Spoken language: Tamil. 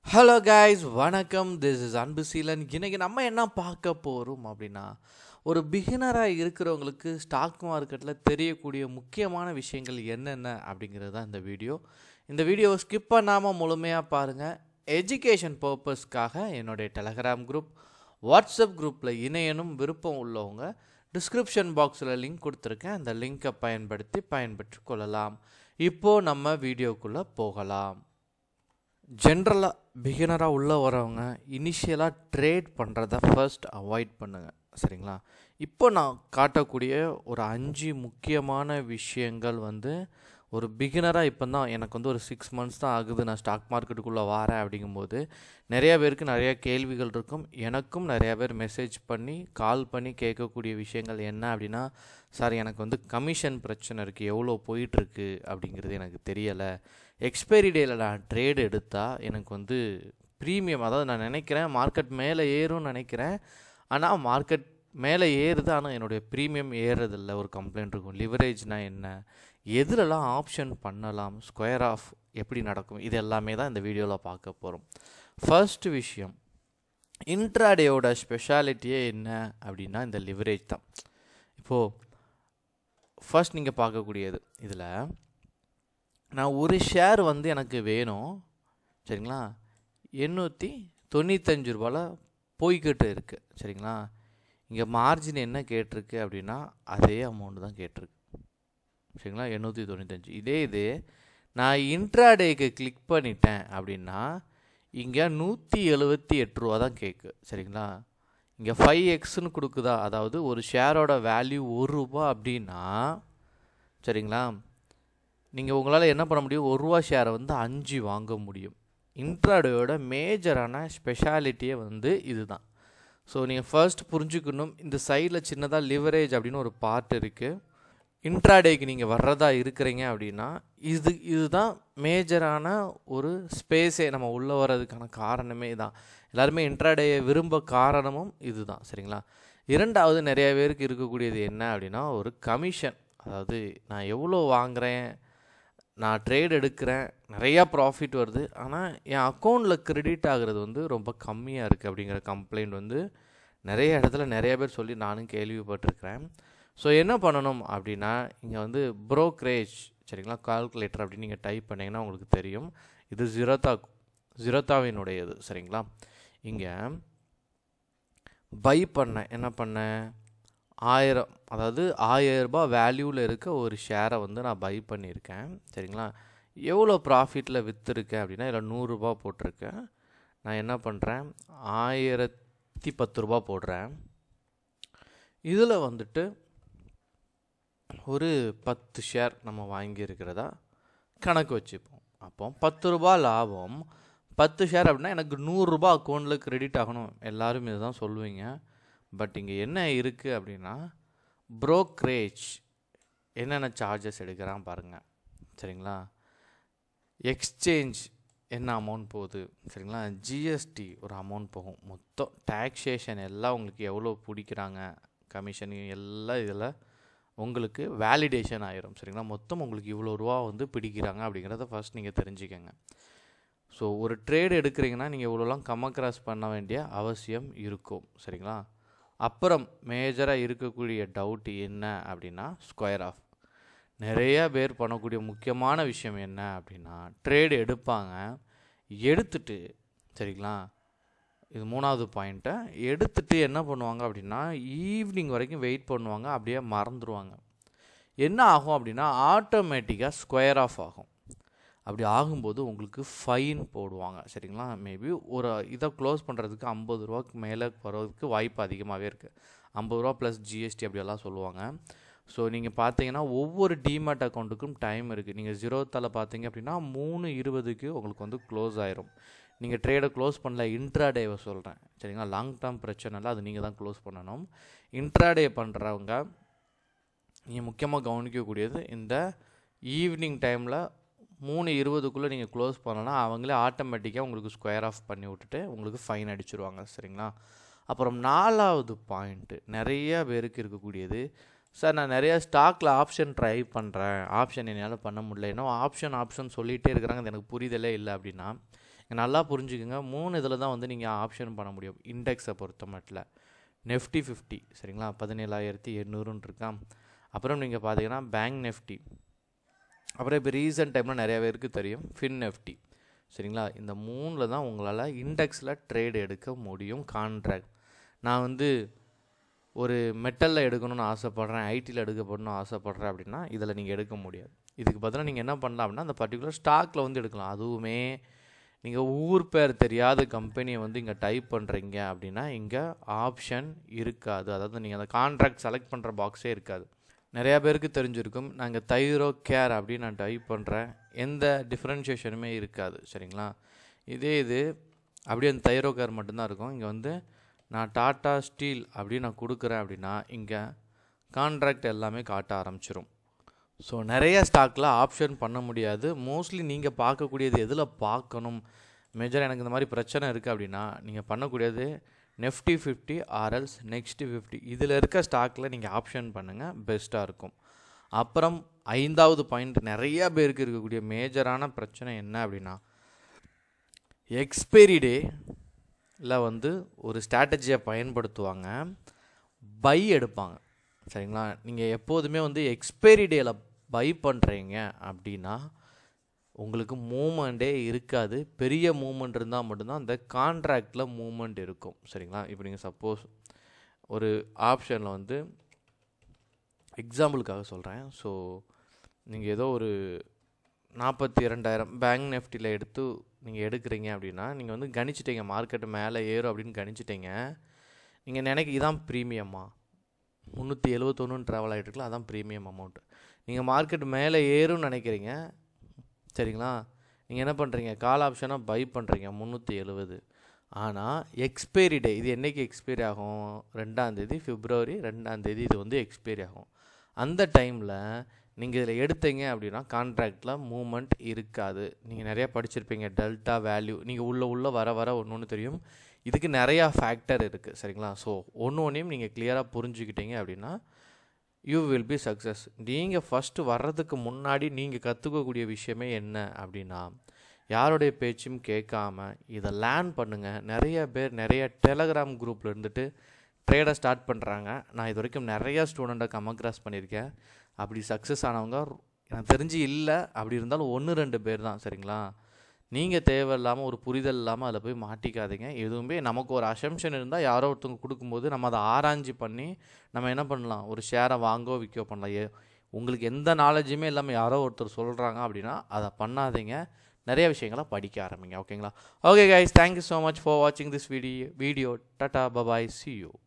ஹலோ கைஸ் வணக்கம் திஸ் இஸ் அன்பு சீலன் இன்னைக்கு நம்ம என்ன பார்க்க போகிறோம் அப்படின்னா ஒரு பிகினராக இருக்கிறவங்களுக்கு ஸ்டாக் மார்க்கெட்டில் தெரியக்கூடிய முக்கியமான விஷயங்கள் என்னென்ன அப்படிங்கிறது தான் இந்த வீடியோ இந்த வீடியோவை ஸ்கிப் பண்ணாமல் முழுமையாக பாருங்கள் எஜுகேஷன் பர்பஸ்க்காக என்னுடைய டெலகிராம் குரூப் வாட்ஸ்அப் குரூப்பில் இணையனும் விருப்பம் உள்ளவங்க டிஸ்கிரிப்ஷன் பாக்ஸில் லிங்க் கொடுத்துருக்கேன் அந்த லிங்கை பயன்படுத்தி பயன்பெற்று கொள்ளலாம் இப்போது நம்ம வீடியோக்குள்ளே போகலாம் ஜென்ரலாக பிகினராக உள்ளே வரவங்க இனிஷியலாக ட்ரேட் பண்ணுறத ஃபர்ஸ்ட் அவாய்ட் பண்ணுங்கள் சரிங்களா இப்போ நான் காட்டக்கூடிய ஒரு அஞ்சு முக்கியமான விஷயங்கள் வந்து ஒரு பிகினராக இப்போ தான் எனக்கு வந்து ஒரு சிக்ஸ் மந்த்ஸ் தான் ஆகுது நான் ஸ்டாக் மார்க்கெட்டுக்குள்ளே வரேன் அப்படிங்கும்போது நிறைய பேருக்கு நிறைய கேள்விகள் இருக்கும் எனக்கும் நிறைய பேர் மெசேஜ் பண்ணி கால் பண்ணி கேட்கக்கூடிய விஷயங்கள் என்ன அப்படின்னா சார் எனக்கு வந்து கமிஷன் பிரச்சனை இருக்குது எவ்வளோ போயிட்டுருக்கு அப்படிங்கிறது எனக்கு தெரியலை எக்ஸ்பைரி டேயில் நான் ட்ரேடு எடுத்தால் எனக்கு வந்து ப்ரீமியம் அதாவது நான் நினைக்கிறேன் மார்க்கெட் மேலே ஏறும்னு நினைக்கிறேன் ஆனால் மார்க்கெட் மேலே ஏறுது ஆனால் என்னுடைய ப்ரீமியம் ஏறுறதில்ல ஒரு கம்ப்ளைண்ட் இருக்கும் லிவரேஜ்னா என்ன எதுலலாம் ஆப்ஷன் பண்ணலாம் ஸ்கொயர் ஆஃப் எப்படி நடக்கும் இது எல்லாமே தான் இந்த வீடியோவில் பார்க்க போகிறோம் ஃபர்ஸ்ட் விஷயம் இன்ட்ராடேயோட ஸ்பெஷாலிட்டியே என்ன அப்படின்னா இந்த லிவரேஜ் தான் இப்போது ஃபர்ஸ்ட் நீங்கள் பார்க்கக்கூடியது இதில் நான் ஒரு ஷேர் வந்து எனக்கு வேணும் சரிங்களா எண்ணூற்றி தொண்ணூத்தஞ்சு ரூபாயில் போய்கிட்டு இருக்கு சரிங்களா இங்கே மார்ஜின் என்ன கேட்டிருக்கு அப்படின்னா அதே அமௌண்ட் தான் கேட்டிருக்கு சரிங்களா எண்ணூற்றி தொண்ணூத்தஞ்சு இதே இது நான் இன்ட்ராடேக்கு கிளிக் பண்ணிட்டேன் அப்படின்னா இங்கே நூற்றி எழுபத்தி எட்டு ரூபா தான் கேட்கு சரிங்களா இங்கே ஃபைவ் எக்ஸ்னு கொடுக்குதா அதாவது ஒரு ஷேரோட வேல்யூ ஒரு ரூபா அப்படின்னா சரிங்களா நீங்கள் உங்களால் என்ன பண்ண முடியும் ஒரு ரூபா ஷேரை வந்து அஞ்சு வாங்க முடியும் இன்ட்ராடேயோட மேஜரான ஸ்பெஷாலிட்டியே வந்து இதுதான் ஸோ நீங்கள் ஃபர்ஸ்ட் புரிஞ்சுக்கணும் இந்த சைடில் சின்னதாக லிவரேஜ் அப்படின்னு ஒரு பார்ட் இருக்குது இன்ட்ராடேக்கு நீங்கள் வர்றதா இருக்கிறீங்க அப்படின்னா இது இதுதான் மேஜரான ஒரு ஸ்பேஸே நம்ம உள்ளே வர்றதுக்கான காரணமே தான் எல்லாருமே இன்ட்ராடேயை விரும்ப காரணமும் இதுதான் சரிங்களா இரண்டாவது நிறைய பேருக்கு இருக்கக்கூடியது என்ன அப்படின்னா ஒரு கமிஷன் அதாவது நான் எவ்வளோ வாங்குகிறேன் நான் ட்ரேட் எடுக்கிறேன் நிறையா ப்ராஃபிட் வருது ஆனால் என் அக்கௌண்ட்டில் கிரெடிட் ஆகிறது வந்து ரொம்ப கம்மியாக இருக்குது அப்படிங்கிற கம்ப்ளைண்ட் வந்து நிறைய இடத்துல நிறைய பேர் சொல்லி நானும் கேள்விப்பட்டிருக்கிறேன் ஸோ என்ன பண்ணணும் அப்படின்னா இங்கே வந்து ப்ரோக்ரேஜ் சரிங்களா கால்குலேட்டர் அப்படின்னு நீங்கள் டைப் பண்ணிங்கன்னா உங்களுக்கு தெரியும் இது ஜிரோத்தா ஜிரோத்தாவினுடையது சரிங்களா இங்கே பை பண்ணேன் என்ன பண்ணேன் ஆயிரம் அதாவது ஆயிரரூபா வேல்யூவில் இருக்க ஒரு ஷேரை வந்து நான் பை பண்ணியிருக்கேன் சரிங்களா எவ்வளோ ப்ராஃபிட்டில் விற்றுருக்கேன் அப்படின்னா இதில் நூறுரூபா போட்டிருக்கேன் நான் என்ன பண்ணுறேன் ஆயிரத்தி பத்து ரூபா போடுறேன் இதில் வந்துட்டு ஒரு பத்து ஷேர் நம்ம வாங்கியிருக்கிறதா கணக்கு வச்சுப்போம் அப்போ பத்து ரூபா லாபம் பத்து ஷேர் அப்படின்னா எனக்கு நூறுரூபா அக்கௌண்ட்டில் கிரெடிட் ஆகணும் எல்லோரும் இதை தான் சொல்லுவீங்க பட் இங்கே என்ன இருக்குது அப்படின்னா ப்ரோக்ரேஜ் என்னென்ன சார்ஜஸ் எடுக்கிறான் பாருங்கள் சரிங்களா எக்ஸ்சேஞ்ச் என்ன அமௌண்ட் போகுது சரிங்களா ஜிஎஸ்டி ஒரு அமௌண்ட் போகும் மொத்தம் டேக்ஸேஷன் எல்லாம் உங்களுக்கு எவ்வளோ பிடிக்கிறாங்க கமிஷன் எல்லாம் இதில் உங்களுக்கு வேலிடேஷன் ஆயிரும் சரிங்களா மொத்தம் உங்களுக்கு இவ்வளோ ரூபா வந்து பிடிக்கிறாங்க அப்படிங்கிறத ஃபஸ்ட் நீங்கள் தெரிஞ்சுக்கங்க ஸோ ஒரு ட்ரேடு எடுக்கிறீங்கன்னா நீங்கள் இவ்வளோலாம் கம்ம கிராஸ் பண்ண வேண்டிய அவசியம் இருக்கும் சரிங்களா அப்புறம் மேஜராக இருக்கக்கூடிய டவுட் என்ன அப்படின்னா ஸ்கொயர் ஆஃப் நிறைய பேர் பண்ணக்கூடிய முக்கியமான விஷயம் என்ன அப்படின்னா ட்ரேடு எடுப்பாங்க எடுத்துட்டு சரிங்களா இது மூணாவது பாயிண்ட்டை எடுத்துட்டு என்ன பண்ணுவாங்க அப்படின்னா ஈவினிங் வரைக்கும் வெயிட் பண்ணுவாங்க அப்படியே மறந்துடுவாங்க என்ன ஆகும் அப்படின்னா ஆட்டோமேட்டிக்காக ஸ்கொயர் ஆஃப் ஆகும் அப்படி ஆகும்போது உங்களுக்கு ஃபைன் போடுவாங்க சரிங்களா மேபி ஒரு இதை க்ளோஸ் பண்ணுறதுக்கு ஐம்பது ரூபாய்க்கு மேலே வர்றதுக்கு வாய்ப்பு அதிகமாகவே இருக்குது ஐம்பது ரூபா ப்ளஸ் ஜிஎஸ்டி அப்படியெல்லாம் சொல்லுவாங்க ஸோ நீங்கள் பார்த்தீங்கன்னா ஒவ்வொரு டிமேட் அக்கௌண்ட்டுக்கும் டைம் இருக்குது நீங்கள் ஜீரோத்தால் பார்த்தீங்க அப்படின்னா மூணு இருபதுக்கு உங்களுக்கு வந்து க்ளோஸ் ஆயிரும் நீங்கள் ட்ரேடை க்ளோஸ் பண்ணல இன்ட்ராடேவை சொல்கிறேன் சரிங்களா லாங் டேர்ம் பிரச்சனை இல்லை அது நீங்கள் தான் க்ளோஸ் பண்ணணும் இன்ட்ராடே பண்ணுறவங்க நீங்கள் முக்கியமாக கவனிக்கக்கூடியது இந்த ஈவினிங் டைமில் மூணு இருபதுக்குள்ளே நீங்கள் க்ளோஸ் பண்ணலாம் அவங்களே ஆட்டோமேட்டிக்காக உங்களுக்கு ஸ்கொயர் ஆஃப் பண்ணி விட்டுட்டு உங்களுக்கு ஃபைன் அடிச்சிருவாங்க சரிங்களா அப்புறம் நாலாவது பாயிண்ட்டு நிறைய பேருக்கு இருக்கக்கூடியது சார் நான் நிறைய ஸ்டாக்கில் ஆப்ஷன் ட்ரை பண்ணுறேன் ஆப்ஷன் என்னால் பண்ண முடியல ஏன்னா ஆப்ஷன் ஆப்ஷன் சொல்லிகிட்டே இருக்கிறாங்க அது எனக்கு புரிதலே இல்லை அப்படின்னா நல்லா புரிஞ்சுக்கோங்க மூணு இதில் தான் வந்து நீங்கள் ஆப்ஷன் பண்ண முடியும் இண்டெக்ஸை பொறுத்த மட்டும் நெஃப்டி ஃபிஃப்டி சரிங்களா பதினேழாயிரத்தி எண்ணூறுன்னு இருக்கான் அப்புறம் நீங்கள் பார்த்தீங்கன்னா பேங்க் நெஃப்டி அப்புறம் இப்போ ரீசன்ட் டைமில் நிறைய பேருக்கு தெரியும் ஃபின் நெஃப்டி சரிங்களா இந்த மூணில் தான் உங்களால் இண்டெக்ஸில் ட்ரேட் எடுக்க முடியும் கான்ட்ராக்ட் நான் வந்து ஒரு மெட்டலில் எடுக்கணும்னு ஆசைப்பட்றேன் ஐடியில் எடுக்கப்படணும்னு ஆசைப்பட்றேன் அப்படின்னா இதில் நீங்கள் எடுக்க முடியாது இதுக்கு பதிலாக நீங்கள் என்ன பண்ணலாம் அப்படின்னா அந்த பர்டிகுலர் ஸ்டாக்கில் வந்து எடுக்கலாம் அதுவுமே நீங்கள் ஊர் பேர் தெரியாத கம்பெனியை வந்து இங்கே டைப் பண்ணுறீங்க அப்படின்னா இங்கே ஆப்ஷன் இருக்காது அதாவது நீங்கள் அந்த கான்ட்ராக்ட் செலக்ட் பண்ணுற பாக்ஸே இருக்காது நிறையா பேருக்கு தெரிஞ்சிருக்கும் நாங்கள் தைரோ கேர் அப்படின்னு நான் டைப் பண்ணுறேன் எந்த டிஃப்ரென்ஷியேஷனுமே இருக்காது சரிங்களா இதே இது அப்படியே அந்த தைரோ கேர் மட்டும்தான் இருக்கும் இங்கே வந்து நான் டாட்டா ஸ்டீல் அப்படின்னு நான் கொடுக்குறேன் அப்படின்னா இங்கே கான்ட்ராக்ட் எல்லாமே காட்ட ஆரம்பிச்சிரும் ஸோ நிறைய ஸ்டாக்கில் ஆப்ஷன் பண்ண முடியாது மோஸ்ட்லி நீங்கள் பார்க்கக்கூடியது எதில் பார்க்கணும் மேஜர் எனக்கு இந்த மாதிரி பிரச்சனை இருக்குது அப்படின்னா நீங்கள் பண்ணக்கூடியது நெஃப்டி ஃபிஃப்டி ஆர்எல்ஸ் நெக்ஸ்ட்டு ஃபிஃப்டி இதில் இருக்க ஸ்டாக்கில் நீங்கள் ஆப்ஷன் பண்ணுங்கள் பெஸ்ட்டாக இருக்கும் அப்புறம் ஐந்தாவது பாயிண்ட் நிறைய பேருக்கு இருக்கக்கூடிய மேஜரான பிரச்சனை என்ன அப்படின்னா எக்ஸ்பைரி டே இல்லை வந்து ஒரு ஸ்ட்ராட்டஜியை பயன்படுத்துவாங்க பை எடுப்பாங்க சரிங்களா நீங்கள் எப்போதுமே வந்து எக்ஸ்பைரி டேயில் பை பண்ணுறீங்க அப்படின்னா உங்களுக்கு மூமெண்ட்டே இருக்காது பெரிய மூமெண்ட் இருந்தால் மட்டும்தான் அந்த கான்ட்ராக்டில் மூமெண்ட் இருக்கும் சரிங்களா இப்போ நீங்கள் சப்போஸ் ஒரு ஆப்ஷனில் வந்து எக்ஸாம்பிளுக்காக சொல்கிறேன் ஸோ நீங்கள் ஏதோ ஒரு நாற்பத்தி இரண்டாயிரம் பேங்க் நெஃப்டியில் எடுத்து நீங்கள் எடுக்கிறீங்க அப்படின்னா நீங்கள் வந்து கணிச்சிட்டீங்க மார்க்கெட்டு மேலே ஏறும் அப்படின்னு கணிச்சிட்டீங்க நீங்கள் நினைக்க இதான் ப்ரீமியமா முந்நூற்றி எழுவத்தொன்னு ட்ராவல் ஆகிட்டுருக்குல அதான் ப்ரீமியம் அமௌண்ட் நீங்கள் மார்க்கெட் மேலே ஏறும்னு நினைக்கிறீங்க சரிங்களா நீங்கள் என்ன பண்ணுறீங்க கால் ஆப்ஷனாக பை பண்ணுறீங்க முந்நூற்றி எழுவது ஆனால் எக்ஸ்பைரி டே இது என்றைக்கு எக்ஸ்பைரி ஆகும் ரெண்டாந்தேதி பிப்ரவரி ரெண்டாந்தேதி இது வந்து எக்ஸ்பைரி ஆகும் அந்த டைமில் நீங்கள் இதில் எடுத்தீங்க அப்படின்னா கான்ட்ராக்டில் மூமெண்ட் இருக்காது நீங்கள் நிறையா படிச்சிருப்பீங்க டெல்டா வேல்யூ நீங்கள் உள்ளே உள்ளே வர வர ஒன்று ஒன்று தெரியும் இதுக்கு நிறையா ஃபேக்டர் இருக்குது சரிங்களா ஸோ ஒன்று ஒன்றையும் நீங்கள் கிளியராக புரிஞ்சுக்கிட்டீங்க அப்படின்னா யூ வில் பி சக்ஸஸ் நீங்கள் ஃபஸ்ட்டு வர்றதுக்கு முன்னாடி நீங்கள் கற்றுக்கக்கூடிய விஷயமே என்ன அப்படின்னா யாருடைய பேச்சும் கேட்காம இதை லேர்ன் பண்ணுங்கள் நிறைய பேர் நிறைய டெலகிராம் குரூப்பில் இருந்துட்டு ட்ரேடை ஸ்டார்ட் பண்ணுறாங்க நான் இது வரைக்கும் நிறையா ஸ்டூடெண்ட்டை கமக்ராஸ் பண்ணியிருக்கேன் அப்படி சக்ஸஸ் ஆனவங்க எனக்கு தெரிஞ்சு இல்லை அப்படி இருந்தாலும் ஒன்று ரெண்டு பேர் தான் சரிங்களா நீங்கள் தேவையில்லாமல் ஒரு புரிதல் இல்லாமல் அதில் போய் மாட்டிக்காதீங்க எதுவுமே நமக்கு ஒரு அசம்ஷன் இருந்தால் யாரோ ஒருத்தவங்க கொடுக்கும்போது நம்ம அதை ஆராய்ச்சி பண்ணி நம்ம என்ன பண்ணலாம் ஒரு ஷேரை வாங்கோ விற்கோ பண்ணலாம் ஏ உங்களுக்கு எந்த நாலேஜுமே இல்லாமல் யாரோ ஒருத்தர் சொல்கிறாங்க அப்படின்னா அதை பண்ணாதீங்க நிறைய விஷயங்களை படிக்க ஆரம்பிங்க ஓகேங்களா okay guys thank you so much for வாட்சிங் this video video tata bye bye see you